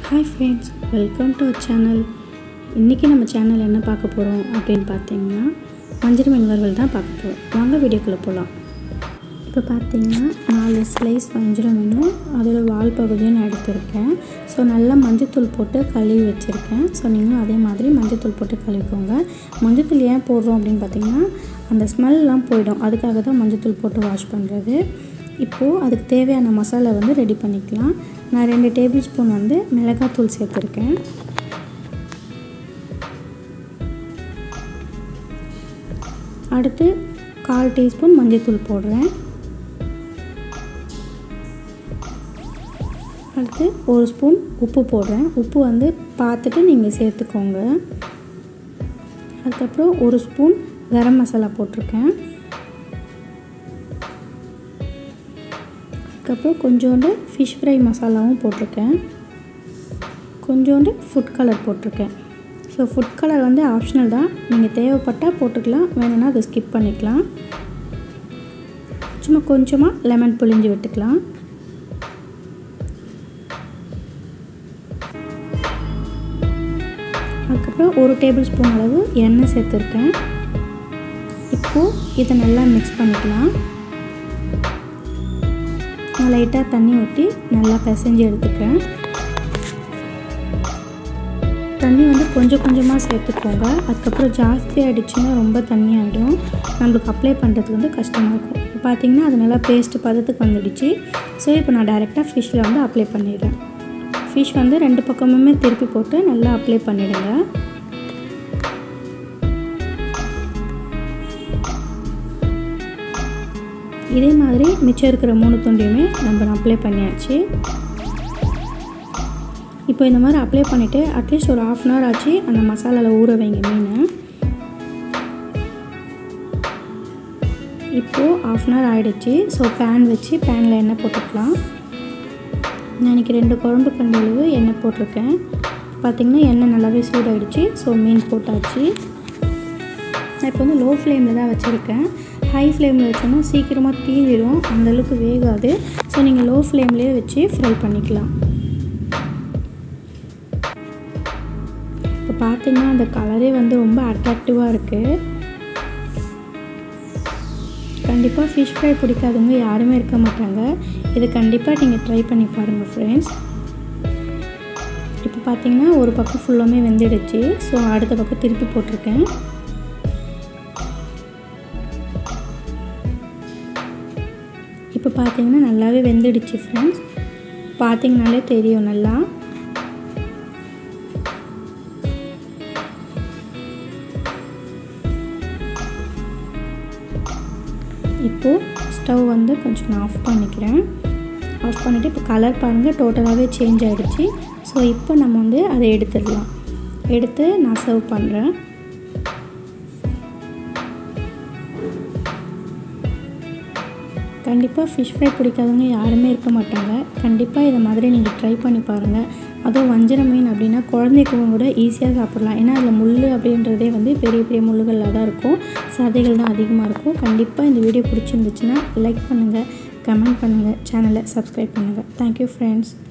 hi friends welcome to channel இன்றைக்கி நம்ம channel என்ன பார்க்க போகிறோம் அப்படின்னு பார்த்தீங்கன்னா வஞ்சர மீன் வறுவல் தான் பார்க்க போகிறோம் வாங்க வீடியோக்குள்ளே போகலாம் இப்போ பார்த்தீங்கன்னா நாலு ஸ்லைஸ் வஞ்சர மீனும் அதோட வால் பகுதியும் நான் எடுத்திருக்கேன் ஸோ நல்லா மஞ்சத்தூள் போட்டு கழுவி வச்சுருக்கேன் ஸோ நீங்களும் அதே மாதிரி மஞ்சத்தூள் போட்டு கழுவிக்கோங்க மஞ்சத்தூள் ஏன் போடுறோம் அப்படின்னு பார்த்தீங்கன்னா அந்த ஸ்மெல்லாம் போயிடும் அதுக்காக தான் மஞ்சத்தூள் போட்டு வாஷ் பண்ணுறது இப்போது அதுக்கு தேவையான மசாலா வந்து ரெடி பண்ணிக்கலாம் நான் ரெண்டு டேபிள் ஸ்பூன் வந்து மிளகாத்தூள் சேர்த்துருக்கேன் அடுத்து கால் டீஸ்பூன் மஞ்சள்தூள் போடுறேன் அடுத்து ஒரு ஸ்பூன் உப்பு போடுறேன் உப்பு வந்து பார்த்துட்டு நீங்கள் சேர்த்துக்கோங்க அதுக்கப்புறம் ஒரு ஸ்பூன் கரம் மசாலா போட்டிருக்கேன் அதுக்கப்புறம் கொஞ்சோண்டு ஃபிஷ் ஃப்ரை மசாலாவும் போட்டிருக்கேன் கொஞ்சோண்டு ஃபுட் கலர் போட்டிருக்கேன் ஸோ ஃபுட் கலர் வந்து ஆப்ஷனல் தான் நீங்கள் தேவைப்பட்டால் போட்டுக்கலாம் வேணும்னா அதை ஸ்கிப் பண்ணிக்கலாம் சும்மா கொஞ்சமாக லெமன் புளிஞ்சு விட்டுக்கலாம் அதுக்கப்புறம் ஒரு டேபிள் ஸ்பூன் அளவு எண்ணெய் சேர்த்துருக்கேன் இப்போது இதை நல்லா மிக்ஸ் பண்ணிக்கலாம் நான் லைட்டாக தண்ணி ஊற்றி நல்லா பிசைஞ்சு எடுத்துக்கிறேன் தண்ணி வந்து கொஞ்சம் கொஞ்சமாக சேர்த்துக்கோங்க அதுக்கப்புறம் ஜாஸ்தி ஆகிடுச்சுன்னா ரொம்ப தண்ணி ஆகிடும் நம்மளுக்கு அப்ளை பண்ணுறதுக்கு வந்து கஷ்டமாக இருக்கும் இப்போ பார்த்தீங்கன்னா அது நல்லா பேஸ்ட்டு பதத்துக்கு வந்துடுச்சு ஸோ இப்போ நான் டைரெக்டாக ஃபிஷ்ஷில் வந்து அப்ளை பண்ணிடுறேன் ஃபிஷ் வந்து ரெண்டு பக்கமுமே திருப்பி போட்டு நல்லா அப்ளை பண்ணிவிடுங்க இதே மாதிரி மிச்சம் இருக்கிற மூணு துண்டையுமே நம்ம அப்ளை பண்ணியாச்சு இப்போ இந்த மாதிரி அப்ளை பண்ணிவிட்டு அட்லீஸ்ட் ஒரு ஆஃப் அன் ஹவர் ஆச்சு அந்த மசாலாவில் ஊற வைங்க மீனை இப்போது ஆஃப் அன் ஹவர் ஆகிடுச்சு ஸோ பேன் வச்சு பேனில் எண்ணெய் போட்டுக்கலாம் நான் இன்றைக்கி ரெண்டு குழம்பு கண்டளவு எண்ணெய் போட்டிருக்கேன் பார்த்திங்கன்னா எண்ணெய் நல்லாவே சூடாகிடுச்சு ஸோ மீன் போட்டாச்சு நான் இப்போ வந்து லோ ஃப்ளேமில் தான் வச்சுருக்கேன் ஹை ஃப்ளேமில் வச்சோன்னா சீக்கிரமாக தீஞ்சிடும் அந்தளவுக்கு வேகாது ஸோ நீங்கள் லோ ஃப்ளேம்லேயே வச்சு ஃப்ரை பண்ணிக்கலாம் இப்போ பார்த்தீங்கன்னா அந்த கலரே வந்து ரொம்ப அட்ராக்டிவாக இருக்குது கண்டிப்பாக ஃபிஷ் ஃப்ரை பிடிக்காதவங்க யாருமே இருக்க மாட்டாங்க இதை கண்டிப்பாக நீங்கள் ட்ரை பண்ணி பாருங்கள் ஃப்ரெண்ட்ஸ் இப்போ பார்த்தீங்கன்னா ஒரு பக்கம் ஃபுல்லாமே வெந்துடுச்சு ஸோ அடுத்த பக்கம் திருப்பி போட்டிருக்கேன் இப்போ பார்த்தீங்கன்னா நல்லாவே வெந்துடுச்சு ஃப்ரெண்ட்ஸ் பார்த்தீங்கனாலே தெரியும் நல்லா இப்போது ஸ்டவ் வந்து கொஞ்சம் நான் ஆஃப் பண்ணிக்கிறேன் ஆஃப் பண்ணிவிட்டு இப்போ கலர் பாருங்கள் டோட்டலாகவே சேஞ்ச் ஆகிடுச்சு ஸோ இப்போ நம்ம வந்து அதை எடுத்துடலாம் எடுத்து நான் சர்வ் பண்ணுறேன் கண்டிப்பாக ஃபிஷ் ஃப்ரை பிடிக்காதவங்க யாருமே இருக்க மாட்டாங்க கண்டிப்பாக இதை மாதிரி நீங்கள் ட்ரை பண்ணி பாருங்கள் அதுவும் வஞ்சர மீன் அப்படின்னா குழந்தைக்கும் கூட ஈஸியாக சாப்பிட்லாம் ஏன்னா அதில் முள் அப்படின்றதே வந்து பெரிய பெரிய முள்ளுகளில் தான் இருக்கும் சதைகள் தான் அதிகமாக இருக்கும் கண்டிப்பாக இந்த வீடியோ பிடிச்சிருந்துச்சுன்னா லைக் பண்ணுங்கள் கமெண்ட் பண்ணுங்கள் சேனலை சப்ஸ்கிரைப் பண்ணுங்கள் தேங்க்யூ ஃப்ரெண்ட்ஸ்